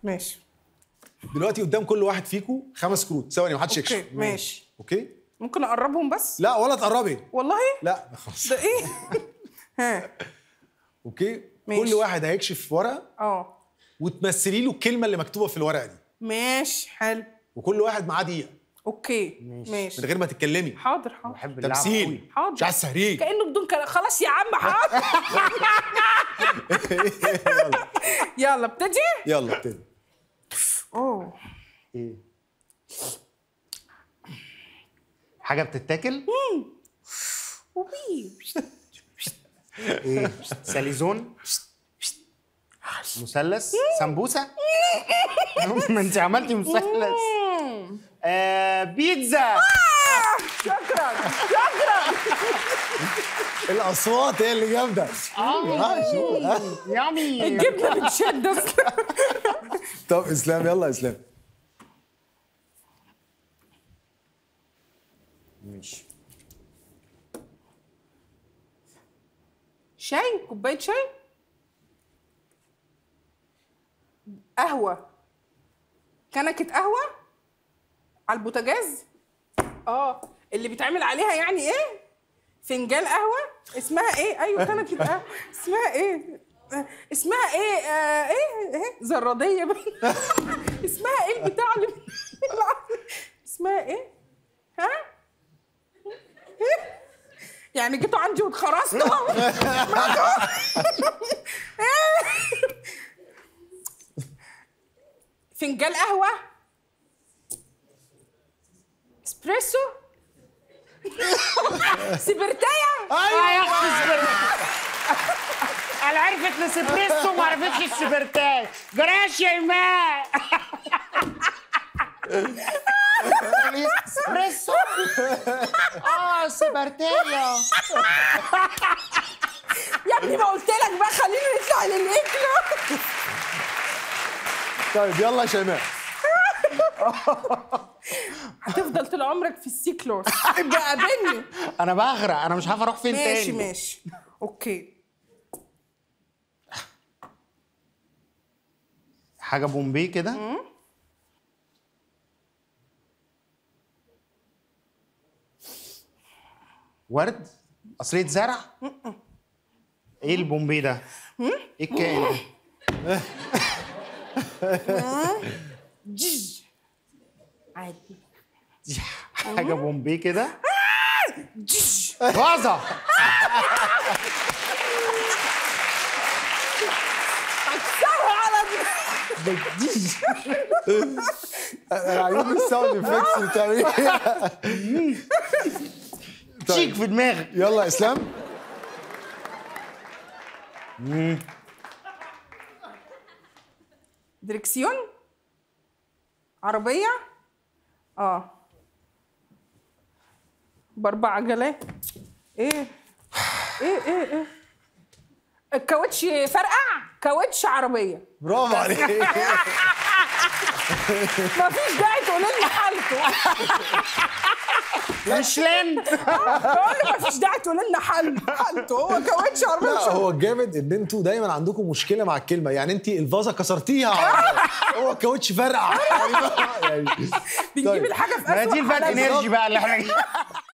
ماشي دلوقتي قدام كل واحد فيكم خمس كروت ثواني محدش اوكي يكشف ماشي اوكي ممكن اقربهم بس لا ولا تقربي والله لا خلاص ده ايه ها اوكي ماشي. كل واحد هيكشف ورقه اه وتمثلي له الكلمه اللي مكتوبه في الورقه دي ماشي حلو وكل واحد معاه دقيقه اوكي من ماشي غير ما تتكلمي حاضر حاضر بحب اللعبه تمثيل قوي حاضر. مش عايز تهريج كانه بدون كلام خلاص يا عم حاضر يلا ابتدي يلا ابتدي اوه ايه حاجه بتتاكل وبي. ايه ساليزون مثلث سمبوسه ما انت عملتي مثلث آه بيتزا شكرا شكرا الاصوات هي اللي جامده آه، شو- آه. يامي الجبنه بتشد أصلاً. طب اسلام يلا اسلام ماشي شاي كوبايه شاي قهوه كنكه قهوه على البوتاجاز اه اللي بيتعمل عليها يعني ايه فنجان قهوه اسمها ايه ايوه كنكه قهوه اسمها ايه آه، اسمها ايه آه ايه ايه زراديه باين. اسمها ايه البتاع اللي اسمها ايه ها يعني جيتوا عندي واتخرجتوا فنجان قهوة اسبريسو سيبرتايا اه يا اختي السبرتاي انا عرفت الاسبريسو ما عرفتش السبرتاي جراش يا ايمان اسبريسو اه سبرتايا يا ابني ما قلت لك بقى خلينا نطلع للاكل طيب يلا يا شيماء هتفضل طول عمرك في السيكلوس ابقى قابلني انا بغرق انا مش عارف اروح فين ماشي تاني ماشي اوكي حاجه بومبي كده ورد قصرية زرع ايه البومبي ده ايه الكائن ده جج عادي دي حاجه بومبي كده جج فازه هكسرها على انا عايزين الساوند افكتس اللي بتعمليها تشيك في دماغك يلا اسلام دركسيون عربية اه بأربع عجلات ايه ايه ايه ايه الكاوتش فرقع كاوتش عربية برافو عليك مفيش داعي تقولي لي حالته ميشلان بقول لي مفيش داعي تقولي لنا حل حالته هو كاوتش عربية لا مش هو الجامد ان انتوا دايما عندكم مشكله مع الكلمه يعني انت الفازه كسرتيها هو كاوتش فرقع يعني يعني بنجيب طيب. الحاجة في ما أسوأ دي الفات حالاتها. انرجي بقى اللي احنا